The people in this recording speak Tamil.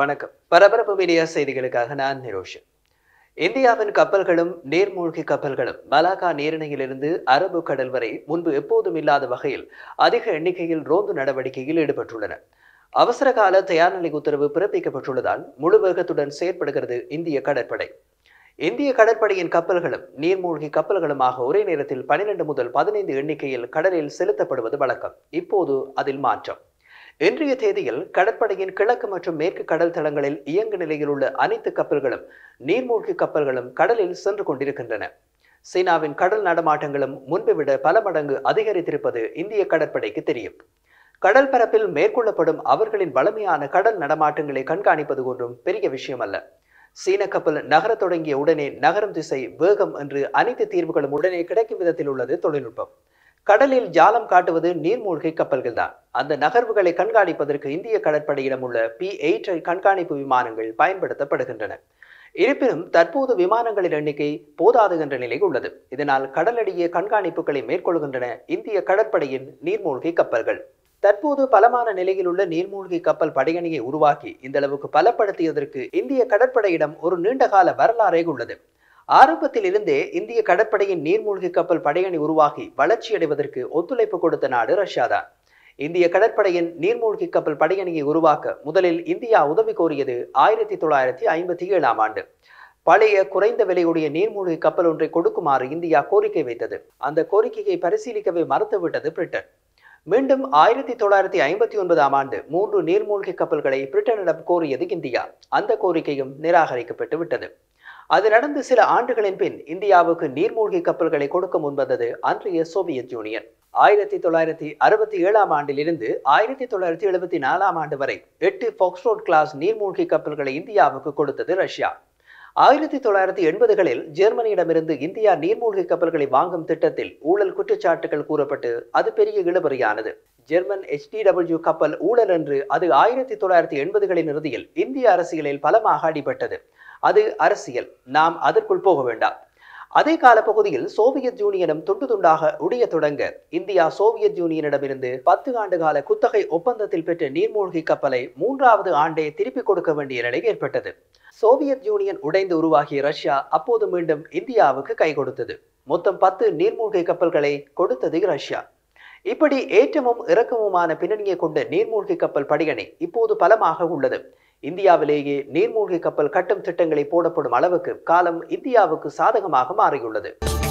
வணக்கம் பரபரப்பு மீடியா செய்திகளுக்காக நான் நிரோஷன் இந்தியாவின் கப்பல்களும் நீர்மூழ்கி கப்பல்களும் மலாக்கா நீரிணையிலிருந்து அரபு கடல் வரை முன்பு எப்போதும் இல்லாத வகையில் அதிக எண்ணிக்கையில் ரோந்து நடவடிக்கையில் ஈடுபட்டுள்ளன அவசர கால தயார்நிலை உத்தரவு பிறப்பிக்கப்பட்டுள்ளதால் முழு வேகத்துடன் செயற்படுகிறது இந்திய கடற்படை இந்திய கடற்படையின் கப்பல்களும் நீர்மூழ்கி கப்பல்களுமாக ஒரே நேரத்தில் பனிரெண்டு முதல் பதினைந்து எண்ணிக்கையில் கடலில் செலுத்தப்படுவது வழக்கம் இப்போது அதில் மாற்றம் இன்றைய தேதியில் கடற்படையின் கிழக்கு மற்றும் மேற்கு கடல் தளங்களில் இயங்கு நிலையில் உள்ள அனைத்து கப்பல்களும் நீர்மூழ்கி கப்பல்களும் கடலில் சென்று கொண்டிருக்கின்றன சீனாவின் கடல் நடமாட்டங்களும் முன்பை விட பல மடங்கு அதிகரித்திருப்பது இந்திய கடற்படைக்கு தெரியும் கடல் பரப்பில் மேற்கொள்ளப்படும் அவர்களின் வலிமையான கடல் நடமாட்டங்களை கண்காணிப்பது ஒன்றும் பெரிய விஷயம் அல்ல சீன கப்பல் நகரத் தொடங்கிய உடனே நகரும் திசை வேகம் என்று அனைத்து தீர்வுகளும் உடனே கிடைக்கும் விதத்தில் உள்ளது தொழில்நுட்பம் கடலில் ஜாலம் காட்டுவது நீர்மூழ்கி கப்பல்கள் தான் அந்த நகர்வுகளை கண்காணிப்பதற்கு இந்திய கடற்படையிடம் உள்ள பி எயிட் கண்காணிப்பு விமானங்கள் பயன்படுத்தப்படுகின்றன இருப்பினும் தற்போது விமானங்களின் எண்ணிக்கை போதாது என்ற நிலை உள்ளது இதனால் கடலடியே கண்காணிப்புகளை மேற்கொள்கின்றன இந்திய கடற்படையின் நீர்மூழ்கி கப்பல்கள் தற்போது பலமான நிலையில் உள்ள நீர்மூழ்கி கப்பல் படையணியை உருவாக்கி இந்த அளவுக்கு பலப்படுத்தியதற்கு இந்திய கடற்படையிடம் ஒரு நீண்டகால வரலாறே உள்ளது ஆரம்பத்தில் இருந்தே இந்திய கடற்படையின் நீர்மூழ்கி கப்பல் படையணி உருவாகி வளர்ச்சியடைவதற்கு ஒத்துழைப்பு கொடுத்த நாடு ரஷ்யா தான் இந்திய கடற்படையின் நீர்மூழ்கி கப்பல் படையணியை உருவாக்க முதலில் இந்தியா உதவி கோரியது ஆயிரத்தி தொள்ளாயிரத்தி ஐம்பத்தி ஏழாம் ஆண்டு பழைய குறைந்த விலையுடைய நீர்மூழ்கி கப்பல் ஒன்றை கொடுக்குமாறு இந்தியா கோரிக்கை வைத்தது அந்த கோரிக்கையை பரிசீலிக்கவே மறுத்துவிட்டது பிரிட்டன் மீண்டும் ஆயிரத்தி தொள்ளாயிரத்தி ஐம்பத்தி ஒன்பதாம் ஆண்டு மூன்று நீர்மூழ்கி கப்பல்களை பிரிட்டனிடம் கோரியது இந்தியா அந்த கோரிக்கையும் நிராகரிக்கப்பட்டு விட்டது அது நடந்து சில ஆண்டுகளின் பின் இந்தியாவுக்கு நீர்மூழ்கி கப்பல்களை கொடுக்க முன்வந்தது அன்றைய சோவியத் யூனியன் ஆயிரத்தி தொள்ளாயிரத்தி அறுபத்தி ஏழாம் ஆண்டிலிருந்து ஆயிரத்தி தொள்ளாயிரத்தி எழுபத்தி நாலாம் ஆண்டு வரை எட்டு ஃபாக்ஸ்ரோட் கிளாஸ் நீர்மூழ்கி கப்பல்களை இந்தியாவுக்கு கொடுத்தது ரஷ்யா ஆயிரத்தி தொள்ளாயிரத்தி எண்பதுகளில் ஜெர்மனியிடமிருந்து இந்தியா நீர்மூழ்கி கப்பல்களை வாங்கும் திட்டத்தில் ஊழல் குற்றச்சாட்டுகள் கூறப்பட்டு அது பெரிய இழுபறியானது ஜெர்மன் HDW கப்பல் ஊழல் என்று அது ஆயிரத்தி தொள்ளாயிரத்தி எண்பதுகளின் இறுதியில் இந்திய அரசியலில் பலமாக அடிபட்டது அது அரசியல் நாம் அதற்குள் போக வேண்டாம் அதே காலப்பகுதியில் சோவியத் யூனியனும் துண்டு துண்டாக உடைய தொடங்க இந்தியா சோவியத் யூனியனிடமிருந்து பத்து ஆண்டு கால குத்தகை ஒப்பந்தத்தில் பெற்ற நீர்மூழ்கி கப்பலை மூன்றாவது ஆண்டே திருப்பிக் கொடுக்க வேண்டிய நிலை ஏற்பட்டது சோவியத் யூனியன் உடைந்து உருவாகிய ரஷ்யா அப்போது மீண்டும் இந்தியாவுக்கு கை கொடுத்தது மொத்தம் பத்து நீர்மூழ்கி கப்பல்களை கொடுத்தது ரஷ்யா இப்படி ஏற்றமும் இறக்கமுமான பின்னணியை கொண்ட நீர்மூழ்கி கப்பல் படையணி இப்போது பலமாக உள்ளது இந்தியாவிலேயே நீர்மூழ்கி கப்பல் கட்டும் திட்டங்களை போடப்படும் அளவுக்கு காலம் இந்தியாவுக்கு சாதகமாக மாறியுள்ளது